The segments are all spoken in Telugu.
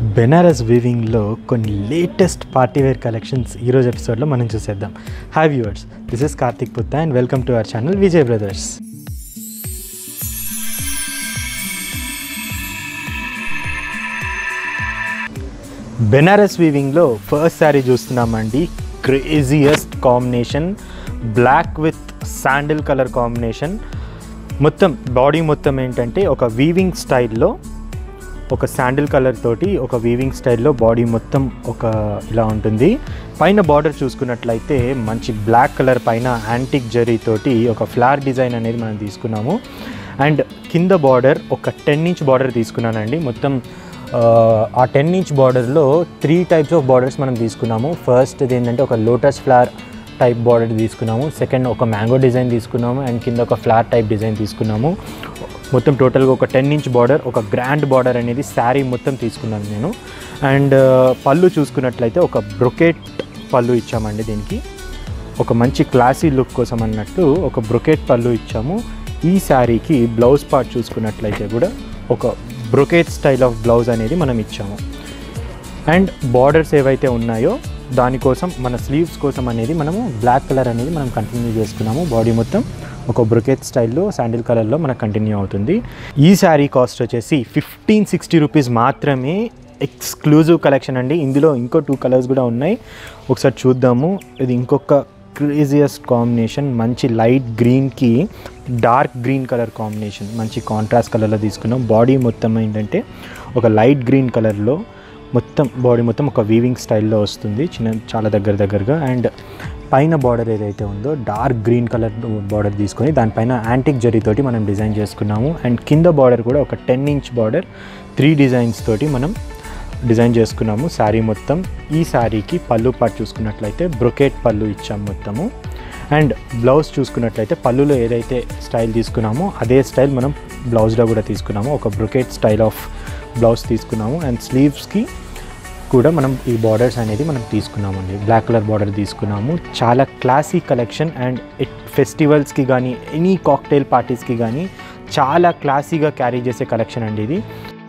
బెనారస్ వీవింగ్లో కొన్ని లేటెస్ట్ పార్టీ వేర్ కలెక్షన్స్ ఈరోజు ఎపిసోడ్లో మనం చూసేద్దాం hi viewers this is Karthik Putta and welcome to our channel Vijay brothers Banaras వీవింగ్లో ఫస్ట్ శారీ చూస్తున్నామండి craziest combination black with sandal colour combination మొత్తం బాడీ మొత్తం ఏంటంటే ఒక వీవింగ్ స్టైల్లో ఒక శాండిల్ కలర్ తోటి ఒక వీవింగ్ స్టైల్లో బాడీ మొత్తం ఒక ఇలా ఉంటుంది పైన బార్డర్ చూసుకున్నట్లయితే మంచి బ్లాక్ కలర్ పైన యాంటిక్ జరీ తోటి ఒక ఫ్లవర్ డిజైన్ అనేది మనం తీసుకున్నాము అండ్ కింద బార్డర్ ఒక టెన్ ఇంచ్ బార్డర్ తీసుకున్నానండి మొత్తం ఆ, ఆ టెన్ ఇంచ్ బార్డర్లో త్రీ టైప్స్ ఆఫ్ బార్డర్స్ మనం తీసుకున్నాము ఫస్ట్ ఇది ఏంటంటే ఒక లోటస్ ఫ్లవర్ టైప్ బార్డర్ తీసుకున్నాము సెకండ్ ఒక మ్యాంగో డిజైన్ తీసుకున్నాము అండ్ కింద ఒక ఫ్లవర్ టైప్ డిజైన్ తీసుకున్నాము మొత్తం టోటల్గా ఒక టెన్ ఇంచ్ బార్డర్ ఒక గ్రాండ్ బార్డర్ అనేది శారీ మొత్తం తీసుకున్నాను నేను అండ్ పళ్ళు చూసుకున్నట్లయితే ఒక బ్రొకెట్ పళ్ళు ఇచ్చామండి దీనికి ఒక మంచి క్లాసీ లుక్ కోసం అన్నట్టు ఒక బ్రొకెట్ పళ్ళు ఇచ్చాము ఈ శారీకి బ్లౌజ్ పార్ట్ చూసుకున్నట్లయితే కూడా ఒక బ్రొకెట్ స్టైల్ ఆఫ్ బ్లౌజ్ అనేది మనం ఇచ్చాము అండ్ బార్డర్స్ ఏవైతే ఉన్నాయో దానికోసం మన స్లీవ్స్ కోసం అనేది మనము బ్లాక్ కలర్ అనేది మనం కంటిన్యూ చేసుకున్నాము బాడీ మొత్తం ఒక బ్రొకెట్ స్టైల్లో శాండిల్ కలర్లో మనకు కంటిన్యూ అవుతుంది ఈ శారీ కాస్ట్ వచ్చేసి ఫిఫ్టీన్ సిక్స్టీ రూపీస్ మాత్రమే ఎక్స్క్లూజివ్ కలెక్షన్ అండి ఇందులో ఇంకో టూ కలర్స్ కూడా ఉన్నాయి ఒకసారి చూద్దాము ఇది ఇంకొక క్రేజియస్ట్ కాంబినేషన్ మంచి లైట్ గ్రీన్కి డార్క్ గ్రీన్ కలర్ కాంబినేషన్ మంచి కాంట్రాస్ట్ కలర్లో తీసుకున్నాం బాడీ మొత్తం ఏంటంటే ఒక లైట్ గ్రీన్ కలర్లో మొత్తం బాడీ మొత్తం ఒక వీవింగ్ స్టైల్లో వస్తుంది చిన్న చాలా దగ్గర దగ్గరగా అండ్ పైన బార్డర్ ఏదైతే ఉందో డార్క్ గ్రీన్ కలర్ బార్డర్ తీసుకొని దానిపైన యాంటిక్ జరీతోటి మనం డిజైన్ చేసుకున్నాము అండ్ కింద బార్డర్ కూడా ఒక ten inch border three designs తోటి మనం డిజైన్ చేసుకున్నాము శారీ మొత్తం ఈ శారీకి పళ్ళు పాటు చూసుకున్నట్లయితే బ్రొకెట్ పళ్ళు ఇచ్చాం మొత్తము అండ్ బ్లౌజ్ చూసుకున్నట్లయితే పళ్ళులో ఏదైతే స్టైల్ తీసుకున్నామో అదే స్టైల్ మనం బ్లౌజ్లో కూడా తీసుకున్నాము ఒక బ్రొకెట్ స్టైల్ ఆఫ్ బ్లౌజ్ తీసుకున్నాము అండ్ స్లీవ్స్కి కూడా మనం ఈ బార్డర్స్ అనేది మనం తీసుకున్నామండి బ్లాక్ కలర్ బార్డర్ తీసుకున్నాము చాలా క్లాసీ కలెక్షన్ అండ్ ఇట్ ఫెస్టివల్స్కి కానీ ఎనీ కాక్టైల్ పార్టీస్కి కానీ చాలా క్లాసీగా క్యారీ చేసే కలెక్షన్ అండి ఇది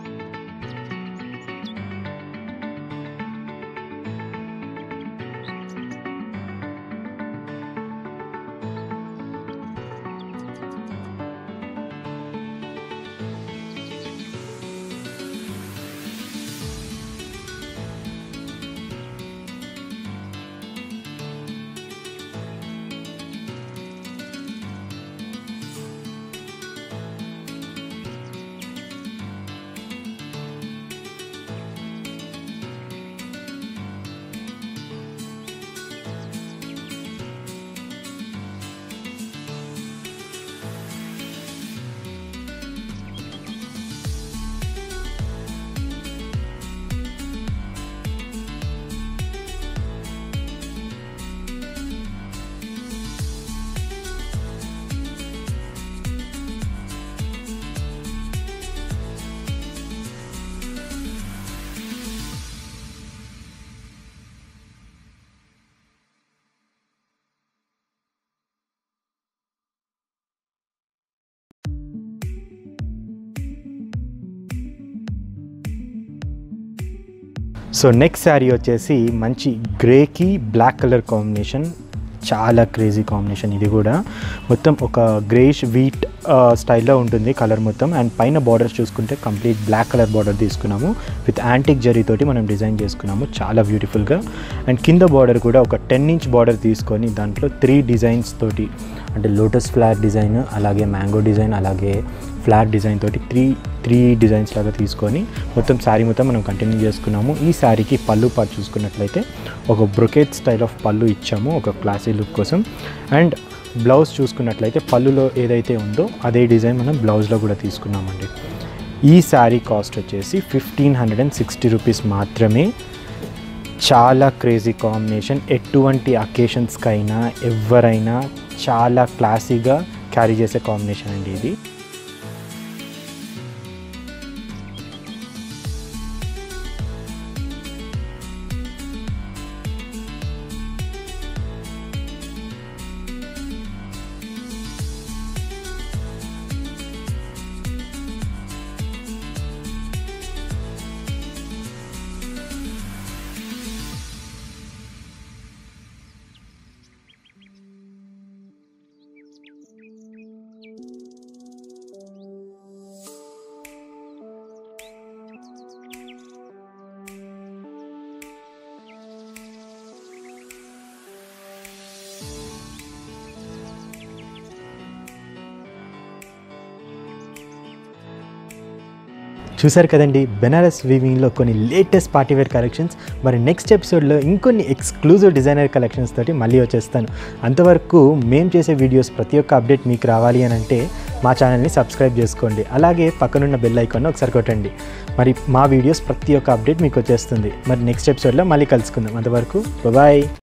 సో నెక్స్ట్ శారీ వచ్చేసి మంచి గ్రేకి బ్లాక్ కలర్ కాంబినేషన్ చాలా క్రేజీ కాంబినేషన్ ఇది కూడా మొత్తం ఒక గ్రేష్ వీట్ స్టైల్లో ఉంటుంది కలర్ మొత్తం అండ్ పైన బార్డర్స్ చూసుకుంటే కంప్లీట్ బ్లాక్ కలర్ బార్డర్ తీసుకున్నాము విత్ యాంటిక్ జరీతోటి మనం డిజైన్ చేసుకున్నాము చాలా బ్యూటిఫుల్గా అండ్ కింద బార్డర్ కూడా ఒక టెన్ ఇంచ్ బార్డర్ తీసుకొని దాంట్లో త్రీ డిజైన్స్ తోటి అంటే లోటస్ ఫ్లవర్ డిజైన్ అలాగే మ్యాంగో డిజైన్ అలాగే ఫ్లాట్ డిజైన్ తోటి త్రీ త్రీ డిజైన్స్ లాగా తీసుకొని మొత్తం శారీ మొత్తం మనం కంటిన్యూ చేసుకున్నాము ఈ శారీకి పళ్ళు పాటు చూసుకున్నట్లయితే ఒక బ్రొకెట్ స్టైల్ ఆఫ్ పళ్ళు ఇచ్చాము ఒక క్లాసీ లుక్ కోసం అండ్ బ్లౌజ్ చూసుకున్నట్లయితే పళ్ళులో ఏదైతే ఉందో అదే డిజైన్ మనం బ్లౌజ్లో కూడా తీసుకున్నామండి ఈ శారీ కాస్ట్ వచ్చేసి fifteen hundred and sixty rupees మాత్రమే చాలా క్రేజీ కాంబినేషన్ ఎటువంటి అకేషన్స్కైనా ఎవరైనా చాలా క్లాసీగా క్యారీ చేసే కాంబినేషన్ అండి ఇది చూసారు కదండి బెనారస్ వీవింగ్లో కొన్ని లేటెస్ట్ పార్టీవేర్ కలెక్షన్స్ మరి నెక్స్ట్ ఎపిసోడ్లో ఇంకొన్ని ఎక్స్క్లూజివ్ డిజైనర్ కలెక్షన్స్ తోటి మళ్ళీ వచ్చేస్తాను అంతవరకు మేము చేసే వీడియోస్ ప్రతి ఒక్క అప్డేట్ మీకు రావాలి అని అంటే మా ఛానల్ని సబ్స్క్రైబ్ చేసుకోండి అలాగే పక్కనున్న బెల్ ఐకాన్ ఒకసారి కొట్టండి మరి మా వీడియోస్ ప్రతి ఒక్క అప్డేట్ మీకు వచ్చేస్తుంది మరి నెక్స్ట్ ఎపిసోడ్లో మళ్ళీ కలుసుకుందాం అంతవరకు బాయ్